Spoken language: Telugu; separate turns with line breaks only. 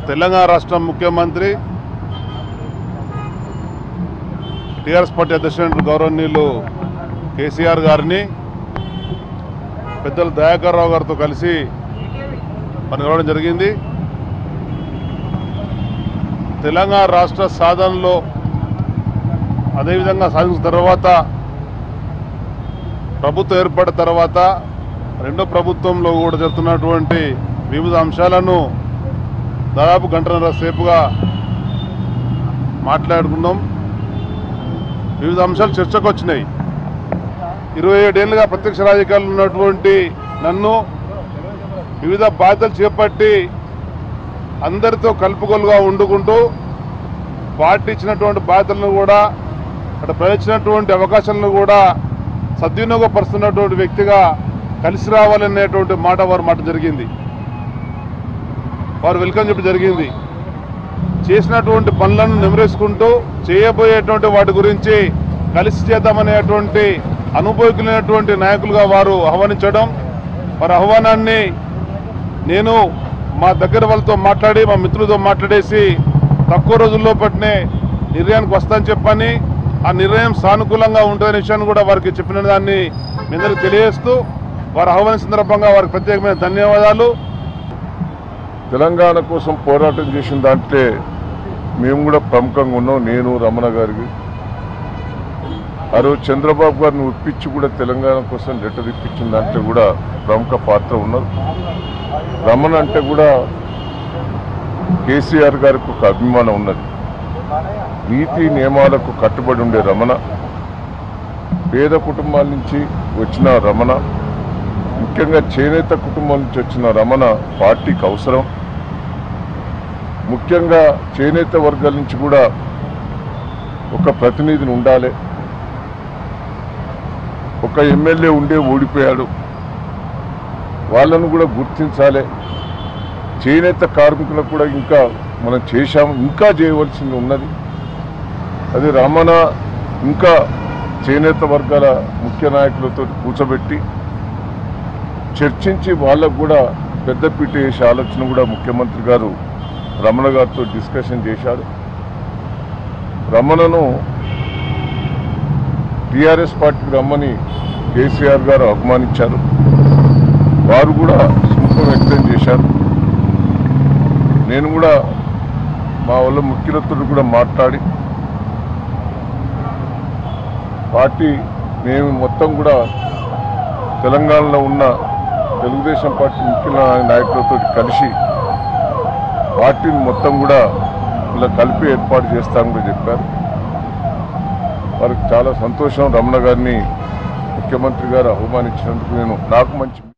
తెలంగాణ రాష్ట్ర ముఖ్యమంత్రి టీఆర్ఎస్ పార్టీ అధ్యక్షుడు గౌరవనీయులు కేసీఆర్ గారిని పెద్దలు దయాకర్ రావు గారితో కలిసి పని కలవడం జరిగింది తెలంగాణ రాష్ట్ర సాధనలో అదేవిధంగా సాధించిన తర్వాత ప్రభుత్వం ఏర్పడిన తర్వాత రెండో ప్రభుత్వంలో కూడా జరుగుతున్నటువంటి వివిధ అంశాలను దాదాపు గంటన్నర సేపుగా మాట్లాడుకున్నాం వివిధ అంశాలు చర్చకు వచ్చినాయి ఇరవై ఏడేళ్లుగా ప్రత్యక్ష రాజకీయాలు ఉన్నటువంటి నన్ను వివిధ బాధ్యతలు చేపట్టి అందరితో కలుపుకొలుగా వండుకుంటూ పార్టీ ఇచ్చినటువంటి బాధ్యతలను కూడా అక్కడ ప్రయత్నించినటువంటి అవకాశాలను కూడా సద్వినియోగపరుస్తున్నటువంటి వ్యక్తిగా కలిసి రావాలనేటువంటి మాట వారు మాట జరిగింది వారు వెల్కమ్ చెప్పి జరిగింది చేసినటువంటి పనులను నెమరేసుకుంటూ చేయబోయేటువంటి వాటి గురించి కలిసి చేద్దామనేటువంటి అనుభవకులైనటువంటి నాయకులుగా వారు ఆహ్వానించడం వారి ఆహ్వానాన్ని నేను మా దగ్గర వాళ్ళతో మాట్లాడి మా మిత్రులతో మాట్లాడేసి తక్కువ రోజుల్లో పట్టినే నిర్ణయానికి వస్తానని చెప్పని ఆ నిర్ణయం సానుకూలంగా ఉంటుందనే విషయాన్ని కూడా వారికి చెప్పిన దాన్ని మీ అందరికీ తెలియజేస్తూ వారు ఆహ్వానించిన సందర్భంగా వారికి ప్రత్యేకమైన ధన్యవాదాలు
తెలంగాణ కోసం పోరాటం చేసిన దాంట్లో మేము కూడా ప్రముఖంగా ఉన్నాం నేను రమణ గారికి ఆ రోజు చంద్రబాబు గారిని ఒప్పించి కూడా తెలంగాణ కోసం లెటర్ ఇప్పించిన దాంట్లో కూడా ప్రముఖ పాత్ర ఉన్నారు రమణ అంటే కూడా కేసీఆర్ గారికి ఒక అభిమానం ఉన్నది నీతి నియమాలకు కట్టుబడి ఉండే రమణ పేద కుటుంబాల నుంచి వచ్చిన రమణ ముఖ్యంగా చేనేత కుటుంబం నుంచి వచ్చిన రమణ పార్టీకి అవసరం ముఖ్యంగా చేనేత వర్గాల నుంచి కూడా ఒక ప్రతినిధిని ఉండాలి ఒక ఎమ్మెల్యే ఉండే ఓడిపోయాడు వాళ్ళను కూడా గుర్తించాలి చేనేత కార్మికులకు కూడా ఇంకా మనం చేశాము ఇంకా చేయవలసింది ఉన్నది అది రమణ ఇంకా చేనేత వర్గాల ముఖ్య నాయకులతో కూర్చోబెట్టి చర్చించి వాళ్ళకు కూడా పెద్దపీట వేసే ఆలోచన కూడా ముఖ్యమంత్రి గారు రమణ గారితో డిస్కషన్ చేశారు రమణను టిఆర్ఎస్ పార్టీకి రమ్మని కేసీఆర్ గారు అవమానించారు వారు కూడా సుముఖం వ్యక్తం చేశారు నేను కూడా మా వాళ్ళ ముఖ్యమంత్రులు కూడా మాట్లాడి పార్టీ మేము మొత్తం కూడా తెలంగాణలో ఉన్న తెలుగుదేశం పార్టీ ముఖ్య నాయకులతో కలిసి పార్టీని మొత్తం కూడా ఇలా కలిపి ఏర్పాటు చేస్తామని కూడా చెప్పారు వారికి చాలా సంతోషం రమణ గారిని ముఖ్యమంత్రి గారు అవమానించినందుకు నేను నాకు మంచి